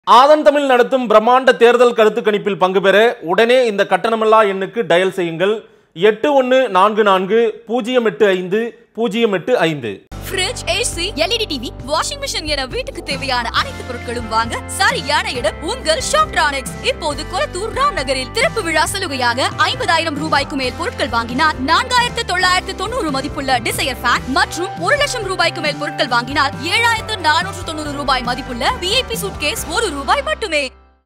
ஆதன் தமிழ் நடத்தும் பிரம்மாண்ட தேர்தல் கருத்து கணிப்பில் பங்கு பெற உடனே இந்த கட்டணமில்லா எண்ணுக்கு டயல் செய்யுங்கள் எட்டு ஒன்று நான்கு நான்கு பூஜ்ஜியம் எட்டு ஐந்து பூஜ்ஜியம் எட்டு ஐந்து fridge AC LED TV washing machine என வீட்டுக்கு தேவையான அனைத்து பொருட்களும் வாங்க சரியான இடம் உங்கள் ஷாப்ட்ரானிக்ஸ் இப்போது கொளத்தூர் ராம் நகரில் திறப்பு விழா சலுகையாக ஐம்பதாயிரம் ரூபாய்க்கு மேல் பொருட்கள் வாங்கினால் நான்காயிரத்து தொள்ளாயிரத்து தொண்ணூறு மதிப்புள்ள டிசையர் ஃபேன் மற்றும் ஒரு லட்சம் ரூபாய்க்கு மேல் பொருட்கள் வாங்கினால் ஏழாயிரத்து நானூற்று தொண்ணூறு ரூபாய் மதிப்புள்ள விஐபி சூட்கேஸ் ஒரு ரூபாய் மட்டுமே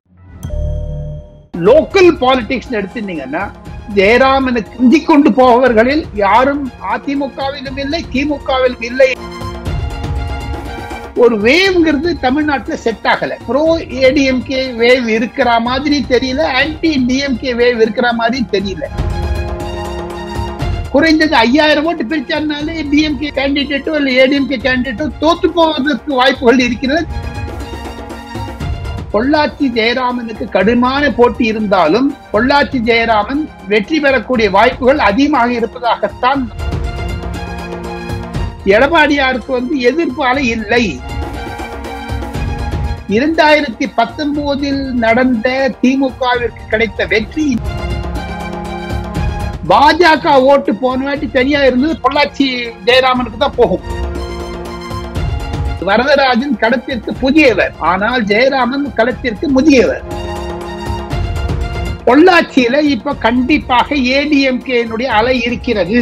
லோக்கல் பாலிடிக்ஸ் எடுத்துட்டீங்கன்னா ஜெயராமனுக்கு குந்தி கொண்டு போபவர்களில் யாரும் அதிமுகவிலும் இல்லை திமுகவிலும் இல்லை ஒரு வேவ்ங்கிறது தமிழ்நாட்டுல செட் ஆகல ப்ரோ ஏடிஎம்கே வேவ் இருக்கிற மாதிரி தெரியல ஆன்டி டிஎம்கே வேவ் இருக்கிற மாதிரி தெரியல குறைந்தது ஐயாயிரம் ஓட்டு பிரிச்சாருனாலே டிஎம்கே கேண்டிடேட்டோ இல்ல ஏடிஎம்கே கேண்டிடேட்டோ தோத்து போவதற்கு வாய்ப்புகள் இருக்கிறது பொள்ளாச்சி ஜெயராமனுக்கு கடுமையான போட்டி இருந்தாலும் பொள்ளாச்சி ஜெயராமன் வெற்றி பெறக்கூடிய வாய்ப்புகள் அதிகமாக இருப்பதாகத்தான் எடப்பாடியாருக்கு வந்து எதிர்ப்பு அலை இல்லை இரண்டாயிரத்தி பத்தொன்பதில் நடந்த திமுகவிற்கு கிடைத்த வெற்றி பாஜக ஓட்டு போன வாட்டி தனியா இருந்தது பொள்ளாச்சி ஜெயராமனுக்கு தான் போகும் வரதராஜன் களத்திற்கு புதியவர் ஆனால் ஜெயராமன் களத்திற்கு முதியவர் பொள்ளாச்சியில இப்ப கண்டிப்பாக ஏடிஎம்கே அலை இருக்கிறது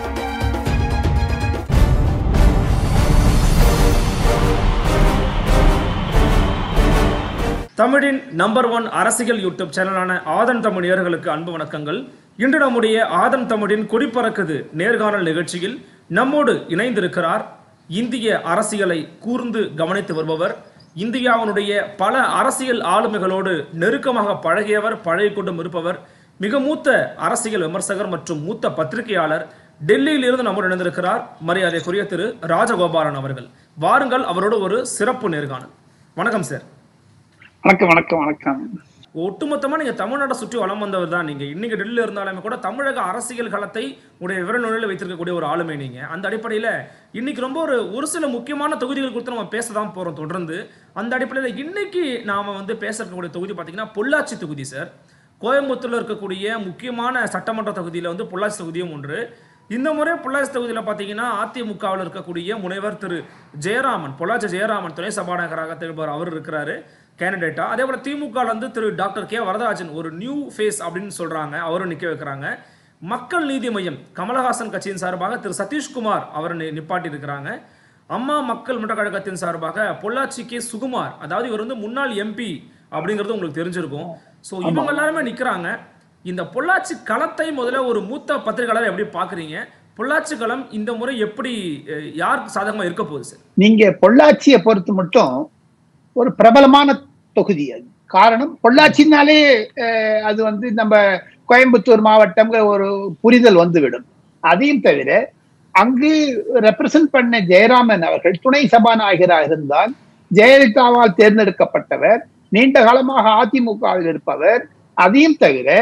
தமிழின் நம்பர் ஒன் அரசியல் யூடியூப் சேனலான ஆதன் தமிழ் நேயர்களுக்கு அன்பு வணக்கங்கள் இன்று நம்முடைய ஆதன் தமிழின் குடிப்பறக்குது நேர்காணல் நிகழ்ச்சியில் நம்மோடு இணைந்திருக்கிறார் இந்திய அரசியலை கூர்ந்து கவனித்து வருபவர் இந்தியாவினுடைய பல அரசியல் ஆளுமைகளோடு நெருக்கமாக பழகியவர் பழகி கொண்டும் இருப்பவர் மிக மூத்த அரசியல் விமர்சகர் மற்றும் மூத்த பத்திரிகையாளர் டெல்லியில் இருந்து நம்மோடு இணைந்திருக்கிறார் மரியாதைக்குரிய திரு ராஜகோபாலன் அவர்கள் வாருங்கள் அவரோடு ஒரு சிறப்பு நேர்காணல் வணக்கம் சார் வணக்கம் வணக்கம் வணக்கம் ஒட்டுமொத்தமா நீங்க தமிழ்நாட்டை சுற்றி வலம் வந்தவர் தான் நீங்க இன்னைக்கு டெல்லியில இருந்தாலுமே கூட தமிழக அரசியல் களத்தை உடைய விரல் நுழையில் வைத்திருக்கக்கூடிய ஒரு ஆளுமை நீங்க அந்த அடிப்படையில இன்னைக்கு ரொம்ப ஒரு ஒரு சில முக்கியமான தொகுதிகள் குறித்து நம்ம பேச தான் போறோம் தொடர்ந்து அந்த அடிப்படையில இன்னைக்கு நாம வந்து பேச இருக்கக்கூடிய தொகுதி பாத்தீங்கன்னா பொள்ளாச்சி தொகுதி சார் கோயம்புத்தூர்ல இருக்கக்கூடிய முக்கியமான சட்டமன்ற தொகுதியில வந்து பொள்ளாச்சி தொகுதியும் ஒன்று இந்த முறை பொள்ளாச்சி தொகுதியில் பார்த்தீங்கன்னா அதிமுகவில் இருக்கக்கூடிய முனைவர் திரு ஜெயராமன் பொள்ளாச்சி ஜெயராமன் துணை சபாநாயகராக திகழ்பவர் அவர் இருக்கிறாரு கேண்டிடேட்டா அதே போல திமுக வந்து திரு டாக்டர் கே வரதராஜன் ஒரு நியூ ஃபேஸ் அப்படின்னு சொல்றாங்க அவரும் நிக்க வைக்கிறாங்க மக்கள் நீதி மையம் கமலஹாசன் கட்சியின் சார்பாக திரு சதீஷ்குமார் அவர் நி- நிப்பாட்டி இருக்கிறாங்க அம்மா மக்கள் முன்னேற்ற கழகத்தின் சார்பாக பொள்ளாச்சி கே சுகுமார் அதாவது இவர் வந்து முன்னாள் எம்பி அப்படிங்கிறது உங்களுக்கு தெரிஞ்சிருக்கும் ஸோ இவங்க எல்லாருமே நிக்கிறாங்க இந்த பொள்ளாச்சி களத்தை முதல்ல ஒரு மூத்த பத்திரிகையாளர் எப்படி பாக்குறீங்க பொள்ளாச்சி களம் இந்த முறை எப்படி அஹ், யாருக்கு சாதகமா இருக்க போகுது சார் நீங்க பொள்ளாச்சியை பொறுத்து மட்டும் ஒரு பிரபலமான தொகுதி அது காரணம் பொள்ளாச்சினாலே அஹ், அது வந்து நம்ம கோயம்புத்தூர் மாவட்டம்ங்கிற ஒரு புரிதல் வந்துவிடும் அதையும் தவிர அங்கு ரெப்ரசன்ட் பண்ண ஜெயராமன் அவர்கள் துணை சபாநாயகராக இருந்தால் ஜெயலலிதாவால் தேர்ந்தெடுக்கப்பட்டவர் நீண்ட காலமாக அதிமுகவில் இருப்பவர் அதையும் தவிர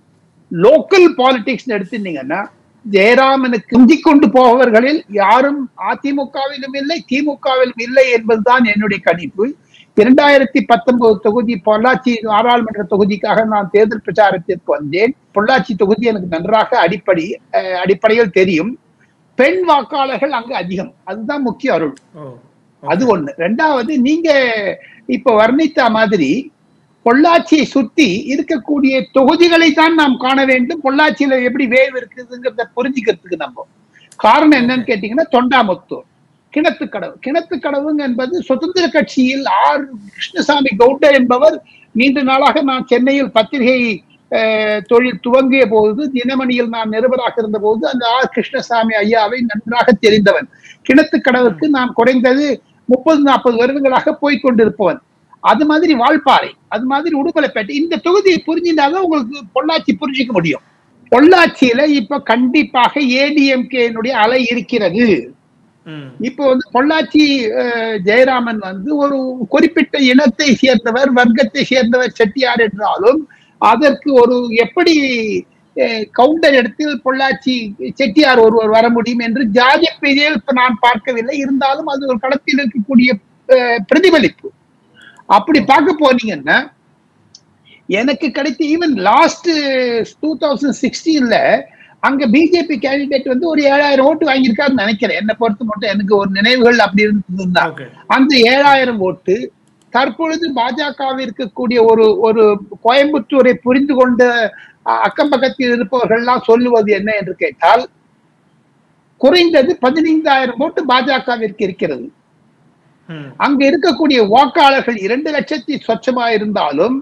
லோக்கல் பாலிடிக்ஸ் எடுத்துட்டீங்கன்னா ஜெயராமனுக்கு குந்தி கொண்டு போபவர்களில் யாரும் அதிமுகவிலும் இல்லை திமுகவிலும் இல்லை என்பதுதான் என்னுடைய கணிப்பு இரண்டாயிரத்தி பத்தொன்பது தொகுதி பொள்ளாச்சி நாடாளுமன்ற தொகுதிக்காக நான் தேர்தல் பிரச்சாரத்திற்கு வந்தேன் பொள்ளாச்சி தொகுதி எனக்கு நன்றாக அடிப்படை அஹ், அடிப்படையில் தெரியும் பெண் வாக்காளர்கள் அங்கு அதிகம் அதுதான் முக்கிய அருள் ஓ அது ஒண்ணு ரெண்டாவது நீங்க இப்ப வர்ணித்த மாதிரி பொள்ளாச்சியை சுத்தி இருக்கக்கூடிய தொகுதிகளை தான் நாம் காண வேண்டும் பொள்ளாச்சியில எப்படி வேவ் இருக்குதுங்கிறத புரிஞ்சுக்கிறதுக்கு நம்ம காரணம் என்னன்னு கேட்டீங்கன்னா தொண்டாமுத்தூர் கிணத்துக்கடவு கிணத்துக்கடவுங்க என்பது சுதந்திர கட்சியில் ஆர் கிருஷ்ணசாமி கவுண்டர் என்பவர் நீண்ட நாளாக நான் சென்னையில் பத்திரிகை அஹ், தொழில் துவங்கிய போது தினமணியில் நான் நிருபராக இருந்த போது அந்த ஆர் கிருஷ்ணசாமி ஐயாவை நன்றாக தெரிந்தவன் கிணத்துக்கடவுக்கு நான் குறைந்தது முப்பது நாற்பது வருடங்களாக போய் கொண்டிருப்பவன் அது மாதிரி வால்பாறை அது மாதிரி உடுமலைப்பேட்டை இந்த தொகுதியை புரிஞ்சிருந்தாதான் உங்களுக்கு பொள்ளாச்சி புரிஞ்சுக்க முடியும் பொள்ளாச்சியில இப்ப கண்டிப்பாக ஏடிஎம்கே அலை இருக்கிறது ம் இப்போ வந்து பொள்ளாச்சி அஹ், ஜெயராமன் வந்து ஒரு குறிப்பிட்ட இனத்தை சேர்ந்தவர் வர்க்கத்தை சேர்ந்தவர் செட்டியார் என்றாலும் அதற்கு ஒரு எப்படி அஹ், கவுண்டர் இடத்தில் பொள்ளாச்சி செட்டியார் ஒருவர் வர முடியும் என்று ஜாதி பெயரில் இப்ப நான் பார்க்கவில்லை இருந்தாலும் அது ஒரு களத்தில் இருக்கக்கூடிய அஹ், பிரதிபலிப்பு அப்படி பார்க்க போனீங்கன்னா எனக்கு கிடைத்த ஈவன் லாஸ்ட் டூ தௌசண்ட் சிக்ஸ்டீன்ல அங்க பிஜேபி கேண்டிடேட் வந்து ஒரு ஏழாயிரம் ஓட்டு வாங்கியிருக்காருன்னு நினைக்கிறேன் என்னை பொறுத்த மட்டும் எனக்கு ஒரு நினைவுகள் அப்படி இருந்ததுன்னா ஓகே அந்த ஏழாயிரம் ஓட்டு தற்பொழுது பாஜகவிற்கு கூடிய ஒரு ஒரு கோயம்புத்தூரை புரிந்து கொண்ட அ- அக்கம் பக்கத்தில் இருப்பவர்கள்லாம் சொல்லுவது என்ன என்று கேட்டால் குறைந்தது பதினைந்தாயிரம் ஓட்டு பாஜகவிற்கு இருக்கிறது ம் அங்க இருக்கக்கூடிய வாக்காளர்கள் இரண்டு லட்சத்தி சொச்சமா இருந்தாலும்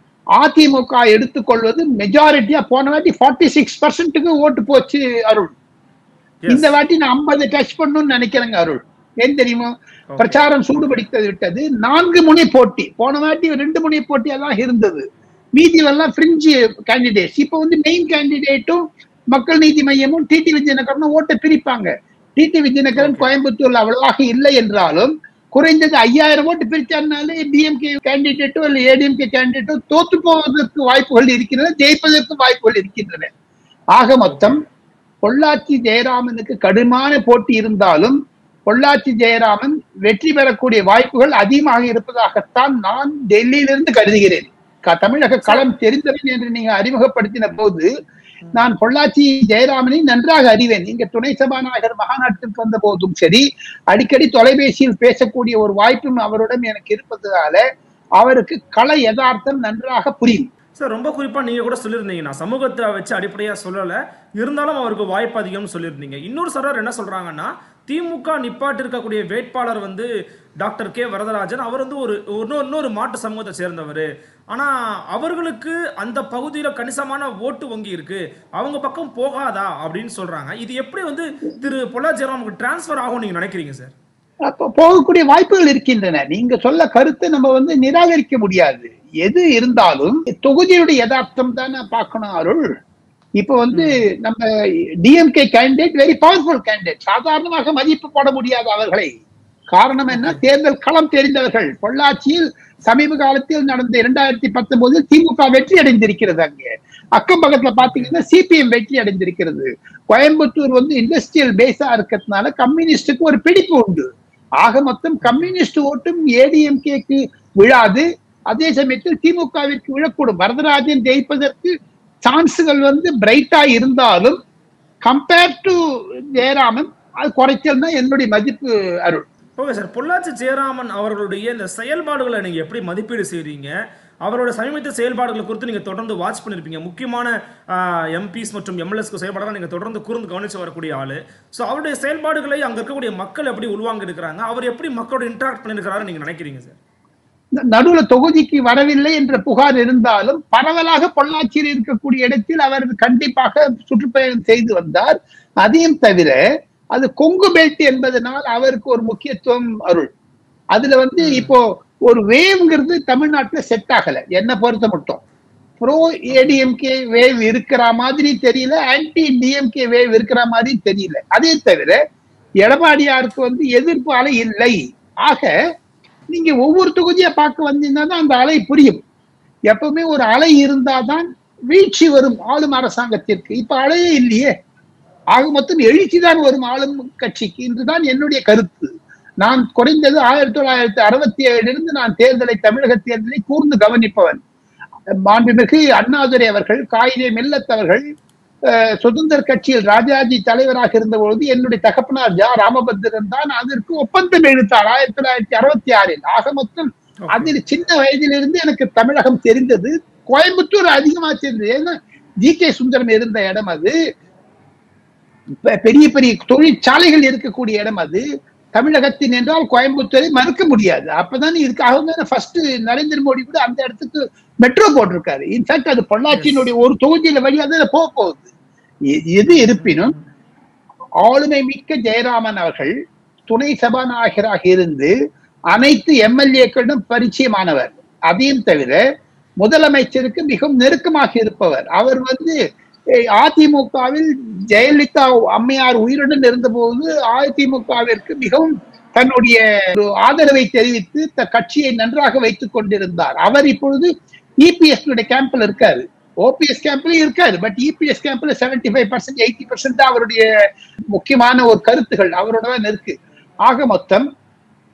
அதிமுக எடுத்துக்கொள்வது மெஜாரிட்டியா போன வாட்டி ஃபார்ட்டி சிக்ஸ் பர்சன்ட்டுக்கு ஓட்டு போச்சு அருள் Yes. இந்த வாட்டி நான் ஐம்பது டச் பண்ணணும்னு நினைக்கிறேங்க அருள் ஏன் தெரியுமா Okay. பிரச்சாரம் சூடுபிடித்து விட்டது நான்கு முனை போட்டி போன வாட்டி ரெண்டு முனை போட்டியா தான் இருந்தது மீதி எல்லாம் பிரிஞ்சு கேண்டிடேட்ஸ் இப்போ வந்து மெயின் கேண்டிடேட்டும் மக்கள் நீதி மையமும் டிடி விஜயநகரனும் ஓட்டை பிரிப்பாங்க டிடி விஜயநகரன் கோயம்புத்தூர்ல அவ்வளவாக இல்லை என்றாலும் குறைந்தது ஐயாயிரம் ஓட்டு பிரிச்சாருனாலே டிஎம்கே கேண்டிடேட்டோ இல்லை ஏடிஎம்கே கேண்டிடேட்டோ தோத்து போவதற்கு வாய்ப்புகள் இருக்கின்றன ஜெயிப்பதற்கு வாய்ப்புகள் இருக்கின்றன ஆக மொத்தம் பொள்ளாச்சி ஜெயராமனுக்கு கடுமையான போட்டி இருந்தாலும் பொள்ளாச்சி ஜெயராமன் வெற்றி பெறக்கூடிய வாய்ப்புகள் அதிகமாக இருப்பதாகத்தான் நான் டெல்லியிலிருந்து கருதுகிறேன் க- தமிழக களம் தெரிந்தவன் என்று நீங்க அறிமுகப்படுத்தின போது நான் பொள்ளாச்சி ஜெயராமனை நன்றாக அறிவேன் இங்க துணை சபாநாயகர் மகாநாட்டிற்கு வந்த போதும் சரி அடிக்கடி தொலைபேசியில் பேசக்கூடிய ஒரு வாய்ப்பும் அவரிடம் எனக்கு இருப்பதால அவருக்கு கள யதார்த்தம் நன்றாக புரியும் சார் ரொம்ப குறிப்பா நீங்க கூட சொல்லியிருந்தீங்க நான் சமூகத்தை வச்சு அடிப்படையா சொல்லல இருந்தாலும் அவருக்கு வாய்ப்பு அதிகம்னு சொல்லியிருந்தீங்க இன்னொரு சார் என்ன சொல்றாங்கன்னா திமுக நிப்பாட்டி இருக்கக்கூடிய வேட்பாளர் வந்து டாக்டர் கே வரதராஜன் அவர் வந்து ஒரு இன்னொரு இன்னொரு மாட்டு சமூகத்தை சேர்ந்தவர் ஆனா அவர்களுக்கு அந்த பகுதியில கணிசமான ஓட்டு வங்கி இருக்கு அவங்க பக்கம் போகாதா அப்படின்னு சொல்றாங்க இது எப்படி வந்து திரு பொள்ளாச்சி ஜெயராமுக்கு டிரான்ஸ்ஃபர் ஆகும் நீங்க நினைக்கிறீங்க சார் அப்ப போகக்கூடிய வாய்ப்புகள் இருக்கின்றன நீங்க சொல்ல கருத்தை நம்ம வந்து நிராகரிக்க முடியாது எது இருந்தாலும் தொகுதியுடைய யதார்த்தம் தானே பார்க்கணும் அருள் இப்ப வந்து நம்ம DMK candidate very powerful candidate சாதாரணமாக மதிப்பு போட முடியாது அவர்களை காரணம் என்ன தேர்தல் களம் தெரிந்தவர்கள் பொள்ளாச்சியில் சமீப காலத்தில் நடந்த இரண்டாயிரத்தி பத்தொன்பதில் திமுக வெற்றி அடைந்திருக்கிறது அங்கே அக்கம் பக்கத்துல பாத்தீங்கன்னா சிபிஎம் வெற்றி அடைந்திருக்கிறது கோயம்புத்தூர் வந்து இண்டஸ்ட்ரியல் பேஸா இருக்கிறதுனால கம்யூனிஸ்டுக்கு ஒரு பிடிப்பு உண்டு ஆக மொத்தம் கம்யூனிஸ்ட் ஓட்டும் ஏடிஎம்கேக்கு விழாது அதே சமயத்தில் திமுகவிற்கு விழக்கூடும் வரதராஜன் ஜெயிப்பதற்கு சான்ஸுகள் வந்து பிரைட்டா இருந்தாலும் கம்பேர் டு ஜெயராமன் அது குறைச்சல் தான் என்னுடைய மதிப்பு அருள் ஓகே சார் பொள்ளாச்சி ஜெயராமன் அவர்களுடைய இந்த செயல்பாடுகளை நீங்க எப்படி மதிப்பீடு செய்றீங்க அவரோட சமீபத்திய செயல்பாடுகளை குறித்து நீங்க தொடர்ந்து வாட்ச் பண்ணிருப்பீங்க முக்கியமான எம்பிஸ் மற்றும் எம்எல்ஏஸ்க்கு செயல்பாடுகளை நீங்க தொடர்ந்து கூர்ந்து கவனிச்சு வரக்கூடிய ஆளு ஸோ அவருடைய செயல்பாடுகளை அங்க இருக்கக்கூடிய மக்கள் எப்படி உள்வாங்க இருக்கிறாங்க அவர் எப்படி மக்களோட இன்டராக்ட் பண்ணிருக்கிறாரு நீங்க நினைக்கிறீங்க சார் ந- நடுவுல தொகுதிக்கு வரவில்லை என்ற புகார் இருந்தாலும் பரவலாக பொள்ளாச்சியில் இருக்கக்கூடிய இடத்தில் அவர் கண்டிப்பாக சுற்றுப்பயணம் செய்து வந்தார் அதையும் தவிர அது கொங்கு பெல்ட் என்பதனால் அவருக்கு ஒரு முக்கியத்துவம் அருள் அதுல வந்து இப்போ ஒரு வேவ்ங்கிறது தமிழ்நாட்டுல செட் ஆகல என்ன பொறுத்த மட்டும் ப்ரோ ஏடிஎம்கே வேவ் இருக்கிற மாதிரி தெரியல ஆன்டி டிஎம்கே வேவ் இருக்கிற மாதிரி தெரியல அதே தவிர எடப்பாடியாருக்கு வந்து எதிர்ப்பு அலை இல்லை ஆக நீங்க ஒவ்வொரு தொகுதியை பார்க்க வந்தீங்கன்னா தான் அந்த அலை புரியும் எப்பவுமே ஒரு அலை இருந்தாதான் வீழ்ச்சி வரும் ஆளும் அரசாங்கத்திற்கு இப்ப அலையே இல்லையே ஆக மொத்தம் எழுச்சி தான் வரும் ஆளும் கட்சிக்கு என்றுதான் என்னுடைய கருத்து நான் குறைந்தது ஆயிரத்தி தொள்ளாயிரத்தி அறுபத்தி ஏழிலிருந்து நான் தேர்தலை தமிழக தேர்தலை கூர்ந்து கவனிப்பவன் மாண்புமிகு அண்ணாதுரை அவர்கள் காயிதே மில்லத் அவர்கள் அஹ், சுதந்திர கட்சியில் ராஜாஜி தலைவராக இருந்த பொழுது என்னுடைய தகப்பனார் ஜா ராமபத்திரன் தான் அதற்கு ஒப்பந்தம் எழுத்தார் ஆயிரத்தி தொள்ளாயிரத்தி அறுபத்தி ஆறில் ஆக மொத்தம் அதில் சின்ன வயதிலிருந்து எனக்கு தமிழகம் தெரிந்தது கோயம்புத்தூர் அதிகமா தெரிந்தது ஏன்னா ஜி கே சுந்தரம் இருந்த இடம் அது பெ- பெரிய பெரிய தொழிற்சாலைகள் இருக்கக்கூடிய இடம் அது தமிழகத்தின் என்றால் கோயம்புத்தூரை மறுக்க முடியாது அப்பதான் இதுக்காக தானே ஃபர்ஸ்ட் நரேந்திர மோடி கூட அந்த இடத்துக்கு மெட்ரோ போட்டிருக்காரு இன்ஃபேக்ட் அது பொள்ளாச்சியினுடைய ஒரு தொகுதியில வழியாக தான் போக போகுது எ- எது இருப்பினும் ஆளுமை மிக்க ஜெயராமன் அவர்கள் துணை சபாநாயகராக இருந்து அனைத்து எம்எல்ஏக்களிடம் பரிச்சயமானவர் அதையும் தவிர முதலமைச்சருக்கு மிகவும் நெருக்கமாக இருப்பவர் அவர் வந்து eh, அதிமுகவில் ஜெயலலிதா அம்மையார் உயிருடன் இருந்தபோது அதிமுகவிற்கு மிகவும் தன்னுடைய ஒரு ஆதரவை தெரிவித்து த கட்சியை நன்றாக வைத்துக் கொண்டிருந்தார் அவர் இப்பொழுது இபிஎஸ் கேம்ப்ல இருக்காரு ஓபிஎஸ் கேம்ப்ல இருக்காரு பட் இபிஎஸ் கேம்ப்ல seventy five percent eighty percent அவருடைய முக்கியமான ஒரு கருத்துகள் அவரோட தான் இருக்கு ஆக மொத்தம்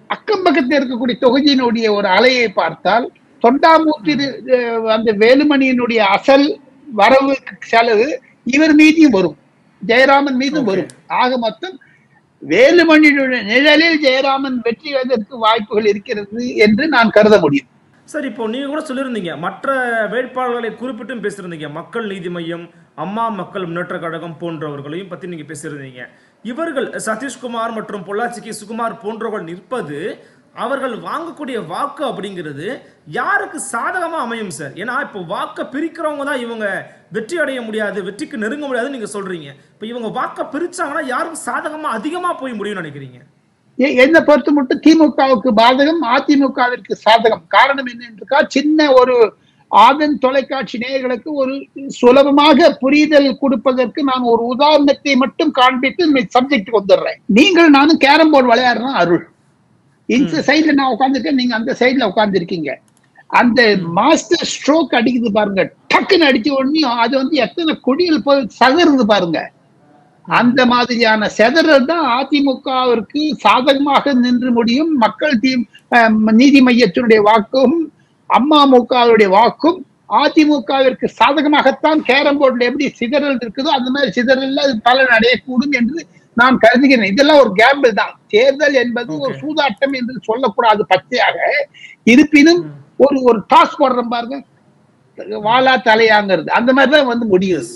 அக்கம் பக்கத்தில் இருக்கக்கூடிய தொகுதியினுடைய ஒரு அலையை பார்த்தால் தொண்டாமூர்த்தி அஹ், அந்த வேலுமணியினுடைய அசல் வரவு செலவு இவர் மீதும் வரும் ஜெயராமன் மீதும் வரும் ஆக மொத்தம் வேலுமணியினுடைய நிழலில் ஜெயராமன் வெற்றி பெறுவதற்கு வாய்ப்புகள் இருக்கிறது என்று நான் கருத முடியும் சார் இப்போ நீங்க கூட சொல்லியிருந்தீங்க மற்ற வேட்பாளர்களை குறிப்பிட்டும் பேசியிருந்தீங்க மக்கள் நீதி மையம் அம்மா மக்கள் முன்னேற்ற கழகம் போன்றவர்களையும் பத்தி நீங்க பேசியிருந்தீங்க இவர்கள் சதீஷ்குமார் மற்றும் பொள்ளாச்சிக்கு சுகுமார் போன்றவர்கள் நிற்பது அவர்கள் வாங்கக்கூடிய வாக்கு அப்படிங்கிறது யாருக்கு சாதகமா அமையும் சார் ஏன்னா இப்போ வாக்கை பிரிக்கிறவங்க தான் இவங்க வெற்றி அடைய முடியாது வெற்றிக்கு நெருங்க முடியாதுன்னு நீங்க சொல்றீங்க இப்போ இவங்க வாக்கை பிரிச்சாங்கன்னா யாருக்கு சாதகமா அதிகமா போய் முடியும்னு நினைக்கிறீங்க எ- என்னை பொறுத்த மட்டும் திமுகவுக்கு பாதகம் அதிமுகவிற்கு சாதகம் காரணம் என்ன என்றா சின்ன ஒரு ஆதன் தொலைக்காட்சி நேயர்களுக்கு ஒரு சுலபமாக புரிதல் கொடுப்பதற்கு நான் ஒரு உதாரணத்தை மட்டும் காண்பித்து இந்த சப்ஜெக்ட் வந்துடுறேன் நீங்கள் நானும் கேரம் போர்டு விளையாடுறோம் அருள் இந்த சைடுல நான் உட்காந்துருக்கேன் நீங்க அந்த சைடுல உட்காந்துருக்கீங்க அந்த மாஸ்டர் ஸ்ட்ரோக் அடிக்குது பாருங்க டக்குன்னு அடிச்ச உடனே அது வந்து எத்தனை கொடியில் போய் சகருது பாருங்க அந்த மாதிரியான செதறல் தான் அதிமுகவிற்கு சாதகமாக நின்று முடியும் மக்கள் தீ அஹ், நீதி மையத்தினுடைய வாக்கும் அம்மாமுகவுடைய வாக்கும் அதிமுகவிற்கு சாதகமாகத்தான் கேரம் போர்டுல எப்படி சிதறல் இருக்குதோ அந்த மாதிரி சிதறல்ல அது பலன் அடையக்கூடும் என்று நான் கருதுகிறேன் இதெல்லாம் ஒரு கேம்பிள் தான் தேர்தல் என்பது ஒரு Okay. சூதாட்டம் என்று சொல்லக்கூடாது பச்சையாக இருப்பினும் ஒரு ஒரு டாஸ் போடுறோம் பாருங்க வாலா தலையாங்கிறது அந்த மாதிரி தான் வந்து முடியுது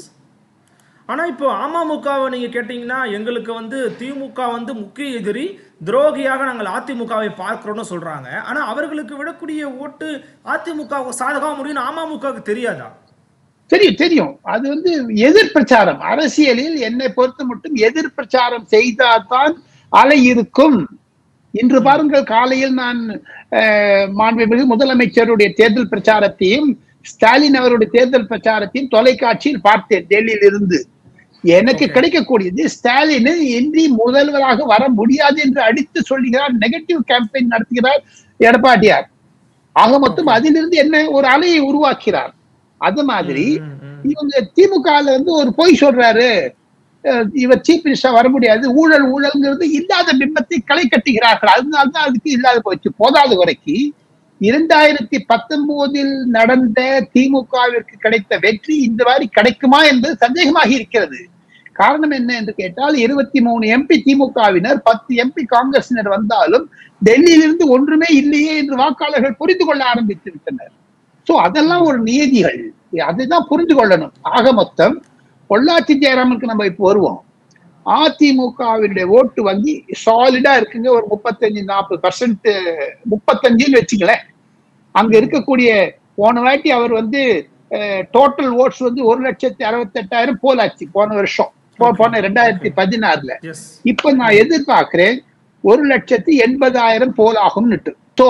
ஆனா இப்போ அமமுகவை நீங்க கேட்டீங்கன்னா எங்களுக்கு வந்து திமுக வந்து முக்கிய எதிரி துரோகியாக நாங்கள் அதிமுகவை பார்க்கிறோம்னு சொல்றாங்க ஆனா அவர்களுக்கு விடக்கூடிய ஓட்டு அதிமுகவுக்கு சாதகமா முடியும்னு அமமுகவுக்கு தெரியாதா தெரியும் தெரியும் அது வந்து எதிர் பிரச்சாரம் அரசியலில் என்னை பொறுத்த மட்டும் எதிர் பிரச்சாரம் செய்தால்தான் அலை இருக்கும் இன்று பாருங்கள் காலையில் நான் அஹ், மாண்புமிகு முதலமைச்சருடைய தேர்தல் பிரச்சாரத்தையும் ஸ்டாலின் அவருடைய தேர்தல் பிரச்சாரத்தையும் தொலைக்காட்சியில் பார்த்தேன் டெல்லியில் இருந்து எனக்கு Okay. கிடைக்கக்கூடியது ஸ்டாலின் இன்றி முதல்வராக வர முடியாது என்று அடித்து சொல்லுகிறார் நெகட்டிவ் கேம்பெயின் நடத்துகிறார் எடப்பாடியார் ஆக மொத்தம் அதிலிருந்து என்ன ஒரு அலையை உருவாக்கிறார் அது மாதிரி ம், ம். இவங்க திமுகல வந்து ஒரு பொய் சொல்றாரு அஹ் இவர் சீஃப் மினிஸ்டர் வர முடியாது ஊழல் ஊழல்ங்கிறது இல்லாத பிம்பத்தை களை கட்டுகிறார்கள் அதனால்தான் அதுக்கு இல்லாத போச்சு போதாத குறைக்கு இரண்டாயிரத்தி பத்தொன்பதில் நடந்த திமுகவிற்கு கிடைத்த வெற்றி இந்த மாதிரி கிடைக்குமா என்பது சந்தேகமாக இருக்கிறது காரணம் என்ன என்று கேட்டால் இருபத்தி மூணு எம்பி திமுகவினர் பத்து எம்பி காங்கிரசினர் வந்தாலும் டெல்லியிலிருந்து ஒன்றுமே இல்லையே என்று வாக்காளர்கள் புரிந்து கொள்ள ஆரம்பித்து விட்டனர் சோ அதெல்லாம் ஒரு நியதிகள் அதுதான் புரிந்து கொள்ளணும் ஆக மொத்தம் பொள்ளாச்சி ஜெயராமனுக்கு நம்ம இப்போ வருவோம் அதிமுகவினுடைய ஓட்டு வங்கி சாலிடா இருக்குங்க ஒரு முப்பத்தஞ்சு நாற்பது பர்சன்ட் முப்பத்தஞ்சுன்னு வச்சுங்களேன் அங்க இருக்கக்கூடிய போன வாட்டி அவர் வந்து டோட்டல் ஓட்ஸ் வந்து ஒரு லட்சத்தி அறுபத்தெட்டாயிரம் போலாச்சு போன வருஷம் போ- போன ரெண்டாயிரத்தி பதினாறுல எஸ் இப்ப நான் எதிர்பார்க்கிறேன் ஒரு லட்சத்தி எண்பதாயிரம் போலாகும்னுட்டு ஸோ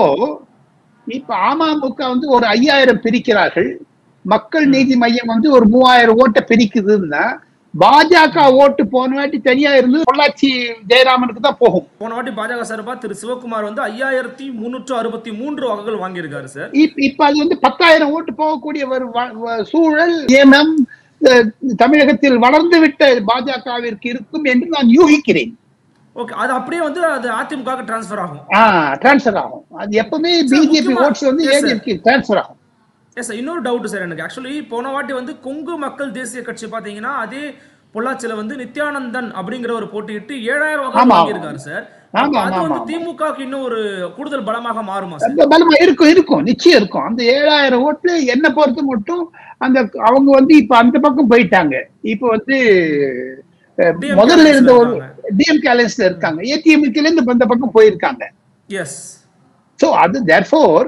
இப்ப அமமுக வந்து ஒரு ஐயாயிரம் பிரிக்கிறார்கள் மக்கள் நீதி மையம் வந்து ஒரு மூவாயிரம் ஓட்டை பிரிக்குதுன்னா பாஜக ஓட்டு போன வாட்டி தனியா இருந்து பொள்ளாச்சி ஜெயராமனுக்கு தான் போகும் போன வாட்டி பாஜக சார்பா திரு சிவகுமார் வந்து ஐயாயிரத்தி முன்னூற்று அறுபத்தி மூன்று வாக்குகள் வாங்கியிருக்காரு சார் இப்ப இப்ப அது வந்து பத்தாயிரம் ஓட்டு போகக்கூடிய ஒரு வ- வ- சூழல் ஏனம் அஹ், தமிழகத்தில் வளர்ந்து விட்ட பாஜகவிற்கு இருக்கும் என்று நான் யூகிக்கிறேன் ஓகே அது அப்படியே வந்து அது அதிமுக டிரான்ஸ்ஃபர் ஆகும் டிரான்ஸ்பர் ஆகும் அது எப்பவுமே Sir, பிஜேபி முக்கியமா- ஓட்ஸ் வந்து Yes, sir. ஏஜென்சி டிரான்ஸ்பர் ஆகும் எஸ் சார் இன்னொரு டவுட் சார் எனக்கு ஆக்சுவலி போன வாட்டி வந்து கொங்கு மக்கள் தேசிய கட்சி பாத்தீங்கன்னா அதே பொள்ளாச்சியில வந்து நித்யானந்தன் அப்படிங்கிற ஒரு போட்டியிட்டு ஏழாயிரம் ஆமா. வாக்குகள் வாங்கியிருக்காரு சார் ஆமா, அப்ப அது ஆமா, வந்து ஆமா. திமுகவுக்கு இன்னும் ஒரு கூடுதல் பலமாக மாறுமா சார் அந்த பலமா இருக்கும் இருக்கும் நிச்சயம் இருக்கும் அந்த ஏழாயிரம் ஓட்டு என்ன பொறுத்து மட்டும் அந்த அவங்க வந்து இப்ப அந்த பக்கம் போயிட்டாங்க இப்ப வந்து அஹ், DMK முதல்ல இருந்த ஒரு இருக்காங்க. டிஎம் கேலன்ஸ்ல இருக்காங்க ஏடிஎம்கேல இருந்து இப்ப இந்த பக்கம் போயிருக்காங்க எஸ் சோ அது தேர்ஃபோர்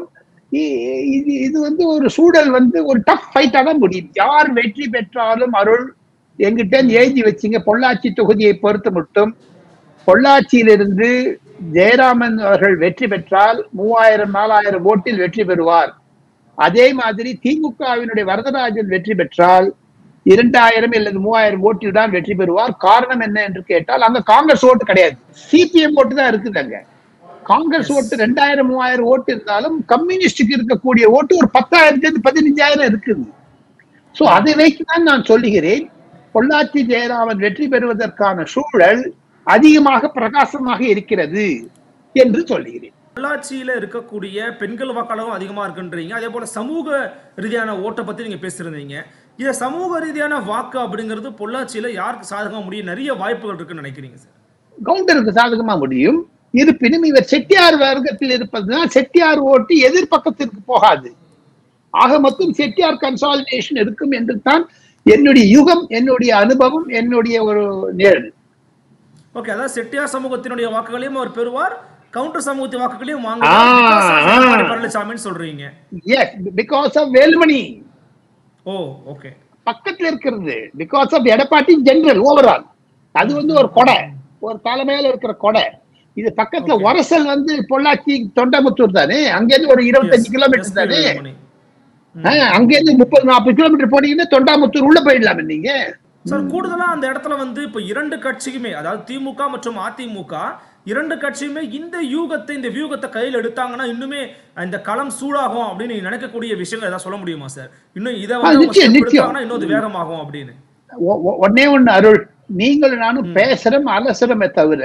இது இது வந்து ஒரு சூழல் வந்து ஒரு டஃப் ஃபைட்டா தான் முடியும் யார் வெற்றி பெற்றாலும் அருள் எங்கிட்ட இருந்து எழுதி வச்சிங்க பொள்ளாச்சி தொகுதியை பொறுத்து மட்டும் பொள்ளாச்சியிலிருந்து ஜெயராமன் அவர்கள் வெற்றி பெற்றால் மூவாயிரம் நாலாயிரம் ஓட்டில் வெற்றி பெறுவார் அதே மாதிரி திமுகவினுடைய வரதராஜன் வெற்றி பெற்றால் இரண்டாயிரம் அல்லது மூவாயிரம் ஓட்டில் தான் வெற்றி பெறுவார் காரணம் என்ன என்று கேட்டால் அங்க காங்கிரஸ் ஓட்டு கிடையாது சிபிஎம் ஓட்டு தான் இருக்குது அங்க காங்கிரஸ் ஓட்டு ரெண்டாயிரம் மூவாயிரம் ஓட்டு இருந்தாலும் கம்யூனிஸ்டுக்கு இருக்கக்கூடிய ஓட்டு ஒரு பத்தாயிரத்துல இருந்து பதினஞ்சாயிரம் இருக்குது சோ அதை வைத்துதான் நான் சொல்லுகிறேன் பொள்ளாச்சி ஜெயராமன் வெற்றி பெறுவதற்கான சூழல் அதிகமாக பிரகாசமாக இருக்கிறது என்று சொல்லுகிறேன் பொள்ளாச்சியில இருக்கக்கூடிய பெண்கள் வாக்காளரும் அதிகமா இருக்குன்றீங்க அதே போல சமூக ரீதியான ஓட்டை பத்தி நீங்க பேசியிருந்தீங்க இத சமூக ரீதியான வாக்கு அப்படிங்கிறது பொள்ளாச்சியில யாருக்கு சாதகமா முடியும் நிறைய வாய்ப்புகள் இருக்குன்னு நினைக்கிறீங்க சார் கவுண்டருக்கு சாதகமா முடியும் இருப்பினும் இவர் செட்டியார் வர்க்கத்தில் இருப்பதுனால் செட்டியார் ஓட்டு எதிர்பக்கத்திற்கு போகாது ஆக மொத்தம் செட்டியார் கன்சாலிடேஷன் இருக்கும் என்று தான் என்னுடைய யுகம் என்னுடைய அனுபவம் என்னுடைய ஒரு நிழல் ஓகே அதாவது செட்டியார் சமூகத்தினுடைய வாக்குகளையும் அவர் பெறுவார் கவுண்டர் சமூகத்தின் வாக்குகளையும் ஆ, வாங்குவார் ஆ. பழனிசாமின்னு சொல்றீங்க yes because of Velumani oh okay பக்கத்துல இருக்கிறது because of Edappadi general overall அது வந்து ஒரு கொடை ஒரு தலைமையில இருக்கிற கொடை இது பக்கத்துல Okay. ஒரசல் வந்து பொள்ளாச்சி தொண்டமுத்தூர் தானே அங்கிருந்து ஒரு இருபத்தஞ்சு கிலோமீட்டர் தானே ஆஹ், அங்கிருந்து முப்பது நாற்பது கிலோமீட்டர் போனீங்கன்னா தொண்டாமுத்தூர் உள்ள போயிடலாம் நீங்க சார் கூடுதலா அந்த இடத்துல வந்து இப்ப இரண்டு கட்சிக்குமே அதாவது திமுக மற்றும் அதிமுக இரண்டு கட்சியுமே இந்த யூகத்தை இந்த வியூகத்தை கையில் எடுத்தாங்கன்னா இன்னுமே இந்த களம் சூடாகும் அப்படின்னு நீங்க நினைக்கக்கூடிய விஷயங்கள் ஏதாவது சொல்ல முடியுமா சார் இன்னும் இதை ஆ, வந்து அவங்க நிச்சயம், step நிச்சயம். எடுத்தாங்கன்னா இன்னும் அது வேகமாகும் அப்படின்னு ஒ- ஒ- ஒண்ணே ஒண்ணு அருள் நீங்களும் நானும் பேசுறோம் அலசுறமே தவிர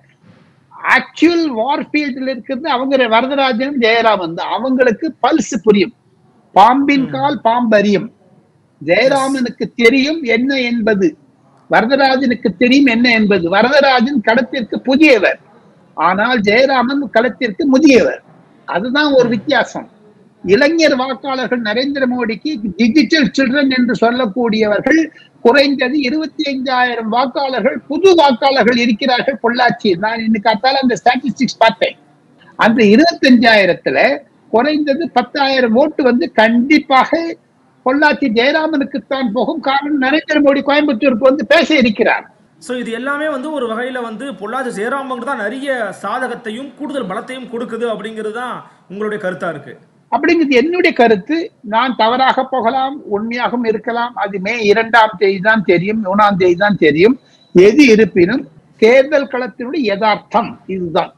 ஆக்சுவல் வார்ஃபீல்டில் இருக்கிறது அவங்க வரதராஜனும் ஜெயராமன் தான் அவங்களுக்கு பல்ஸ் புரியும் பாம்பின் கால் பாம்பரியும் ஜெயராமனுக்கு தெரியும் என்ன என்பது வரதராஜனுக்கு தெரியும் என்ன என்பது வரதராஜன் களத்திற்கு புதியவர் ஆனால் ஜெயராமன் களத்திற்கு முதியவர் அதுதான் ஒரு வித்தியாசம் இளைஞர் வாக்காளர்கள் நரேந்திர மோடிக்கு டிஜிட்டல் சில்ட்ரன் என்று சொல்லக்கூடியவர்கள் குறைந்தது இருபத்தி ஐந்தாயிரம் வாக்காளர்கள் புது வாக்காளர்கள் இருக்கிறார்கள் பொள்ளாச்சி நான் இன்னைக்கு அத்தால அந்த ஸ்டாட்டிஸ்டிக்ஸ் பார்த்தேன் அந்த இருபத்தஞ்சாயிரத்துல குறைந்தது பத்தாயிரம் ஓட்டு வந்து கண்டிப்பாக பொள்ளாச்சி ஜெயராமனுக்குத்தான் போகும் காரணம் நரேந்திர மோடி கோயம்புத்தூருக்கு வந்து பேச இருக்கிறார் சோ இது எல்லாமே வந்து ஒரு வகையில வந்து பொள்ளாச்சி ஜெயராமங்க தான் நிறைய சாதகத்தையும் கூடுதல் பலத்தையும் கொடுக்குது அப்படிங்கிறது தான் உங்களுடைய கருத்தா இருக்கு அப்படிங்கிறது என்னுடைய கருத்து நான் தவறாக போகலாம் உண்மையாகவும் இருக்கலாம் அது மே இரண்டாம் தேதி தான் தெரியும் மூணாம் தேதி தான் தெரியும் எது இருப்பினும் தேர்தல் களத்தினுடைய யதார்த்தம் இதுதான்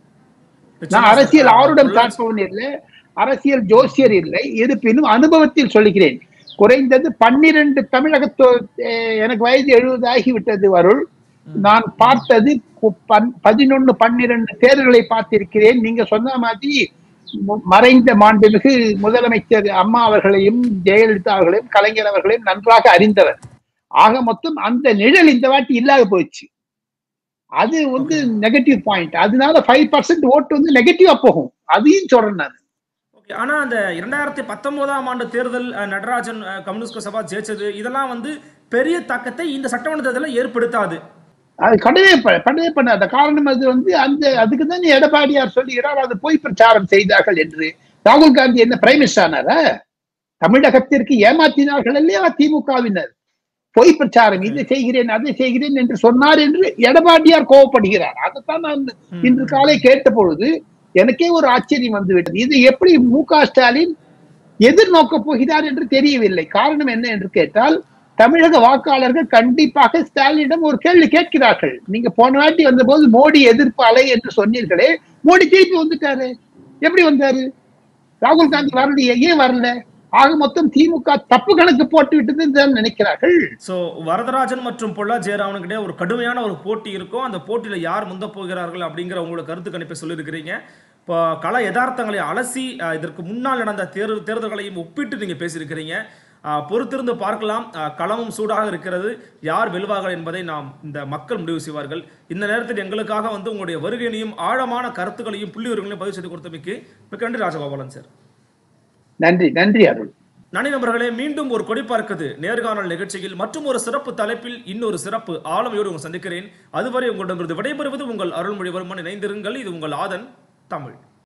நான் அரசியல் ஆருடம் பொள்ளாச்சி- பார்ப்பவன் இல்லை அரசியல் ஜோசியர் இல்லை இருப்பினும் அனுபவத்தில் சொல்லுகிறேன் குறைந்தது பன்னிரண்டு தமிழகத்தோ அஹ் எனக்கு வயது எழுபது ஆகிவிட்டது வருள் நான் பார்த்தது பதினொன்னு பன்னிரண்டு தேர்தல்களை பார்த்திருக்கிறேன் நீங்க சொன்ன மாதிரி மு- மறைந்த மாண்புமிகு முதலமைச்சர் அம்மா அவர்களையும் ஜெயலலிதா அவர்களையும் கலைஞர் அவர்களையும் நன்றாக அறிந்தவர் ஆக மொத்தம் அந்த நிழல் இந்த வாட்டி இல்லாத போயிடுச்சு அது வந்து நெகட்டிவ் பாயிண்ட் அதனால ஃபைவ் பர்சன்ட் ஓட்டு வந்து நெகட்டிவா போகும் அதையும் சொல்றேன் நான் Okay, ஆனா அந்த இரண்டாயிரத்தி பத்தொன்பதாம் ஆண்டு தேர்தல் அஹ், நடராஜன் அஹ், கம்யூனிஸ்ட் சபா ஜெயிச்சது இதெல்லாம் வந்து பெரிய தாக்கத்தை இந்த சட்டமன்ற தேர்தலில் ஏற்படுத்தாது அது கடவே ப- கடவே பண்ணாத காரணம் அது வந்து அந்த அதுக்கு தான் எடப்பாடியார் சொல்லுகிறார் அது பொய் பிரச்சாரம் செய்தார்கள் என்று ராகுல் காந்தி என்ன பிரைம் மினிஸ்டர் ஆனாரா தமிழகத்திற்கு ஏமாற்றினார்கள் இல்லையா திமுகவினர் பொய் பிரச்சாரம் இதை செய்கிறேன் அதை செய்கிறேன் என்று சொன்னார் என்று எடப்பாடியார் கோவப்படுகிறார் அதைத்தான் நான் இன்று காலை கேட்ட பொழுது எனக்கே ஒரு ஆச்சரியம் வந்துவிட்டது இது எப்படி மு க ஸ்டாலின் எதிர்நோக்கப் போகிறார் என்று தெரியவில்லை காரணம் என்ன என்று கேட்டால் தமிழக வாக்காளர்கள் கண்டிப்பாக ஸ்டாலினிடம் ஒரு கேள்வி கேட்கிறார்கள் நீங்க போன வாட்டி வந்தபோது மோடி எதிர்ப்பு அலை என்று சொன்னீர்களே மோடி திருப்பி வந்துட்டாரு எப்படி வந்தாரு ராகுல் காந்தி வரலையே ஏன் வரல ஆக மொத்தம் திமுக தப்பு கணக்கு போட்டு விட்டதுன்னு தான் நினைக்கிறார்கள் ஸோ வரதராஜன் மற்றும் பொல்லா ஜெயராமனுக்கிட்டே ஒரு கடுமையான ஒரு போட்டி இருக்கும் அந்த போட்டியில் யார் முந்த போகிறார்கள் அப்படிங்கிற உங்களோட கருத்து கணிப்பை சொல்லியிருக்கிறீங்க இப்போ கள யதார்த்தங்களை அலசி அஹ், இதற்கு முன்னால் நடந்த தேர்தல் தேர்தல்களையும் ஒப்பிட்டு நீங்கள் பேசியிருக்கிறீங்க அஹ், பொறுத்திருந்து பார்க்கலாம் அஹ், களமும் சூடாக இருக்கிறது யார் வெல்வார்கள் என்பதை நாம் இந்த மக்கள் முடிவு செய்வார்கள் இந்த நேரத்தில் எங்களுக்காக வந்து உங்களுடைய வருகையினையும் ஆழமான கருத்துக்களையும் புள்ளி விவரங்களையும் பதிவு செய்து கொடுத்தமைக்கு மிக்க நன்றி ராஜகோபாலன் சார் நன்றி நன்றி அருள் நன்றி நண்பர்களே மீண்டும் ஒரு கொடி பார்க்குது நேர்காணல் நிகழ்ச்சியில் மற்றும் ஒரு சிறப்பு தலைப்பில் இன்னொரு சிறப்பு ஆளுமையோடு உங்களை சந்திக்கிறேன் அதுவரை உங்களிடமிருந்து விடைபெறுவது உங்கள் அருள்மொழிவர்மன் இணைந்திருங்கள் இது உங்கள் ஆதன் தமிழ்